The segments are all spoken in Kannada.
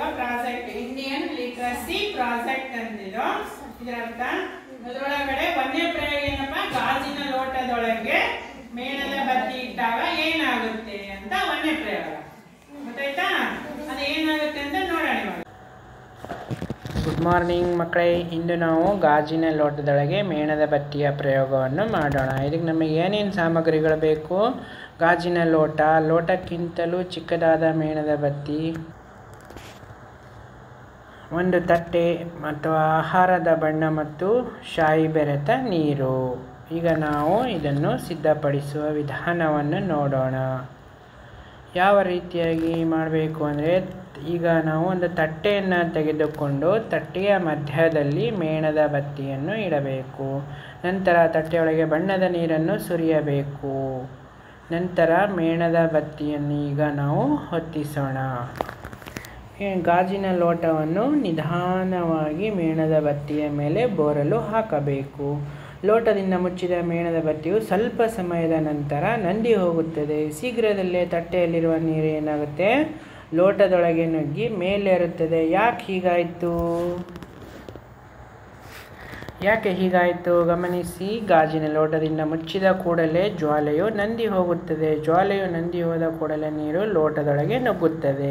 ಪ್ರಾಜೆಕ್ಟ್ ಇಂಡಿಯನ್ ಲಿಟ್ರಸಿ ಪ್ರಾಜೆಕ್ಟ್ ಅಂದಿರೋ ಇದರ ಅರ್ಥ ಅದರೊಳಗಡೆ ಒಂದೇ ಪ್ರಯೋಗ ಏನಪ್ಪ ಗಾಜಿನ ಲೋಟದೊಳಗೆ ಮೇಣದ ಬತ್ತಿ ಇಟ್ಟಾಗ ಏನಾಗುತ್ತೆ ಅಂತ ಒಂದೇ ಪ್ರಯೋಗ ಗೊತ್ತಾಯ್ತಾ ಅದು ಏನಾಗುತ್ತೆ ಅಂತ ನೋಡೋಣ ಇವಾಗ ಗುಡ್ ಮಾರ್ನಿಂಗ್ ಮಕ್ಕಳೇ ಇಂದು ನಾವು ಗಾಜಿನ ಲೋಟದೊಳಗೆ ಮೇಣದ ಬತ್ತಿಯ ಪ್ರಯೋಗವನ್ನು ಮಾಡೋಣ ಇದಕ್ಕೆ ನಮಗೆ ಏನೇನು ಸಾಮಗ್ರಿಗಳು ಬೇಕು ಗಾಜಿನ ಲೋಟ ಲೋಟಕ್ಕಿಂತಲೂ ಚಿಕ್ಕದಾದ ಮೇಣದ ಬತ್ತಿ ಒಂದು ತಟ್ಟೆ ಮತ್ತು ಆಹಾರದ ಬಣ್ಣ ಮತ್ತು ಶಾಯಿ ಬೆರೆತ ನೀರು ಈಗ ನಾವು ಇದನ್ನು ಸಿದ್ಧಪಡಿಸುವ ವಿಧಾನವನ್ನು ನೋಡೋಣ ಯಾವ ರೀತಿಯಾಗಿ ಮಾಡಬೇಕು ಅಂದರೆ ಈಗ ನಾವು ಒಂದು ತಟ್ಟೆಯನ್ನು ತೆಗೆದುಕೊಂಡು ತಟ್ಟೆಯ ಮಧ್ಯದಲ್ಲಿ ಮೇಣದ ಬತ್ತಿಯನ್ನು ಇಡಬೇಕು ನಂತರ ತಟ್ಟೆಯೊಳಗೆ ಬಣ್ಣದ ನೀರನ್ನು ಸುರಿಯಬೇಕು ನಂತರ ಮೇಣದ ಬತ್ತಿಯನ್ನು ಈಗ ನಾವು ಹೊತ್ತಿಸೋಣ ಈ ಗಾಜಿನ ಲೋಟವನ್ನು ನಿಧಾನವಾಗಿ ಮೇಣದ ಬತ್ತಿಯ ಮೇಲೆ ಬೋರಲು ಹಾಕಬೇಕು ಲೋಟದಿಂದ ಮುಚ್ಚಿದ ಮೇಣದ ಬತ್ತಿಯು ಸ್ವಲ್ಪ ಸಮಯದ ನಂತರ ನಂದಿ ಹೋಗುತ್ತದೆ ಶೀಘ್ರದಲ್ಲೇ ತಟ್ಟೆಯಲ್ಲಿರುವ ನೀರು ಏನಾಗುತ್ತೆ ಲೋಟದೊಳಗೆ ನುಗ್ಗಿ ಮೇಲೇರುತ್ತದೆ ಯಾಕೆ ಹೀಗಾಯಿತು ಯಾಕೆ ಹೀಗಾಯಿತು ಗಮನಿಸಿ ಗಾಜಿನ ಲೋಟದಿಂದ ಮುಚ್ಚಿದ ಕೂಡಲೇ ಜ್ವಾಲೆಯು ನಂದಿ ಹೋಗುತ್ತದೆ ಜ್ವಾಲೆಯು ನಂದಿ ಹೋದ ಕೂಡಲೇ ನೀರು ಲೋಟದೊಳಗೆ ನುಗ್ಗುತ್ತದೆ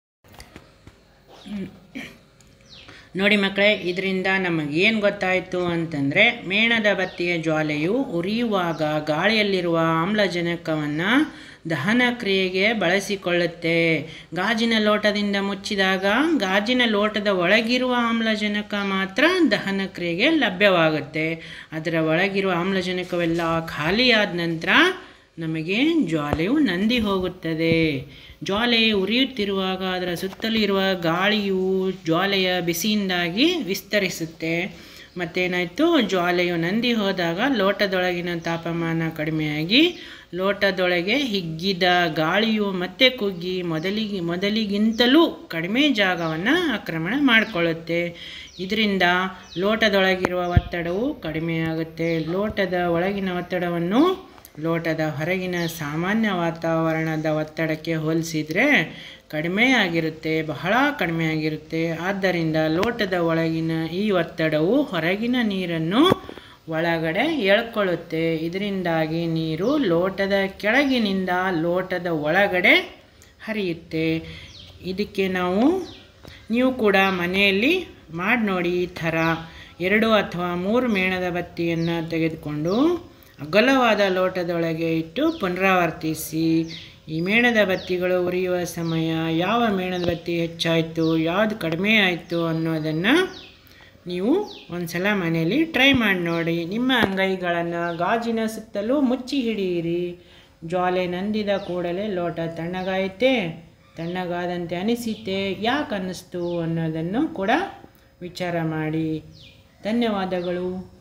ನೋಡಿ ಮಕ್ಕಳೇ ಇದರಿಂದ ನಮಗೇನು ಗೊತ್ತಾಯಿತು ಅಂತಂದರೆ ಮೇಣದ ಬತ್ತಿಯ ಜ್ವಾಲೆಯು ಉರಿಯುವಾಗ ಗಾಳಿಯಲ್ಲಿರುವ ಆಮ್ಲಜನಕವನ್ನು ದಹನ ಕ್ರಿಯೆಗೆ ಬಳಸಿಕೊಳ್ಳುತ್ತೆ ಗಾಜಿನ ಲೋಟದಿಂದ ಮುಚ್ಚಿದಾಗ ಗಾಜಿನ ಲೋಟದ ಒಳಗಿರುವ ಆಮ್ಲಜನಕ ಮಾತ್ರ ದಹನ ಕ್ರಿಯೆಗೆ ಲಭ್ಯವಾಗುತ್ತೆ ಅದರ ಒಳಗಿರುವ ಆಮ್ಲಜನಕವೆಲ್ಲ ಖಾಲಿಯಾದ ನಂತರ ನಮಗೆ ಜ್ವಾಲೆಯು ನಂದಿ ಹೋಗುತ್ತದೆ ಜ್ವಾಲೆ ಉರಿಯುತ್ತಿರುವಾಗ ಅದರ ಸುತ್ತಲೂ ಇರುವ ಗಾಳಿಯು ಜ್ವಾಲೆಯ ಬಿಸಿಯಿಂದಾಗಿ ವಿಸ್ತರಿಸುತ್ತೆ ಮತ್ತೇನಾಯಿತು ಜ್ವಾಲೆಯು ನಂದಿ ಹೋದಾಗ ಲೋಟದೊಳಗಿನ ತಾಪಮಾನ ಕಡಿಮೆಯಾಗಿ ಲೋಟದೊಳಗೆ ಹಿಗ್ಗಿದ ಗಾಳಿಯು ಮತ್ತೆ ಕುಗ್ಗಿ ಮೊದಲಿಗೆ ಮೊದಲಿಗಿಂತಲೂ ಕಡಿಮೆ ಜಾಗವನ್ನು ಆಕ್ರಮಣ ಮಾಡಿಕೊಳ್ಳುತ್ತೆ ಇದರಿಂದ ಲೋಟದೊಳಗಿರುವ ಒತ್ತಡವು ಕಡಿಮೆಯಾಗುತ್ತೆ ಲೋಟದ ಒಳಗಿನ ಒತ್ತಡವನ್ನು ಲೋಟದ ಹೊರಗಿನ ಸಾಮಾನ್ಯ ವಾತಾವರಣದ ಒತ್ತಡಕ್ಕೆ ಹೋಲಿಸಿದರೆ ಕಡಿಮೆಯಾಗಿರುತ್ತೆ ಬಹಳ ಕಡಿಮೆಯಾಗಿರುತ್ತೆ ಆದ್ದರಿಂದ ಲೋಟದ ಒಳಗಿನ ಈ ಒತ್ತಡವು ಹೊರಗಿನ ನೀರನ್ನು ಒಳಗಡೆ ಎಳ್ಕೊಳ್ಳುತ್ತೆ ಇದರಿಂದಾಗಿ ನೀರು ಲೋಟದ ಕೆಳಗಿನಿಂದ ಲೋಟದ ಒಳಗಡೆ ಹರಿಯುತ್ತೆ ಇದಕ್ಕೆ ನಾವು ನೀವು ಕೂಡ ಮನೆಯಲ್ಲಿ ಮಾಡಿ ನೋಡಿ ಈ ಥರ ಎರಡು ಅಥವಾ ಮೂರು ಮೇಣದ ಬತ್ತಿಯನ್ನು ತೆಗೆದುಕೊಂಡು ಅಗಲವಾದ ಲೋಟದೊಳಗೆ ಇಟ್ಟು ಪುನರಾವರ್ತಿಸಿ ಈ ಮೇಣದ ಬತ್ತಿಗಳು ಉರಿಯುವ ಸಮಯ ಯಾವ ಮೇಣದ ಬತ್ತಿ ಹೆಚ್ಚಾಯಿತು ಯಾವುದು ಕಡಿಮೆ ಆಯಿತು ಅನ್ನೋದನ್ನು ನೀವು ಒಂದು ಸಲ ಮನೆಯಲ್ಲಿ ಟ್ರೈ ಮಾಡಿ ನೋಡಿ ನಿಮ್ಮ ಅಂಗೈಗಳನ್ನು ಗಾಜಿನ ಸುತ್ತಲೂ ಮುಚ್ಚಿ ಹಿಡಿಯಿರಿ ಜ್ವಾಲೆ ನಂದಿದ ಕೂಡಲೇ ಲೋಟ ತಣ್ಣಗಾಯಿತೆ ತಣ್ಣಗಾದಂತೆ ಅನಿಸಿತೆ ಯಾಕೆ ಅನ್ನಿಸ್ತು ಅನ್ನೋದನ್ನು ಕೂಡ ವಿಚಾರ ಮಾಡಿ ಧನ್ಯವಾದಗಳು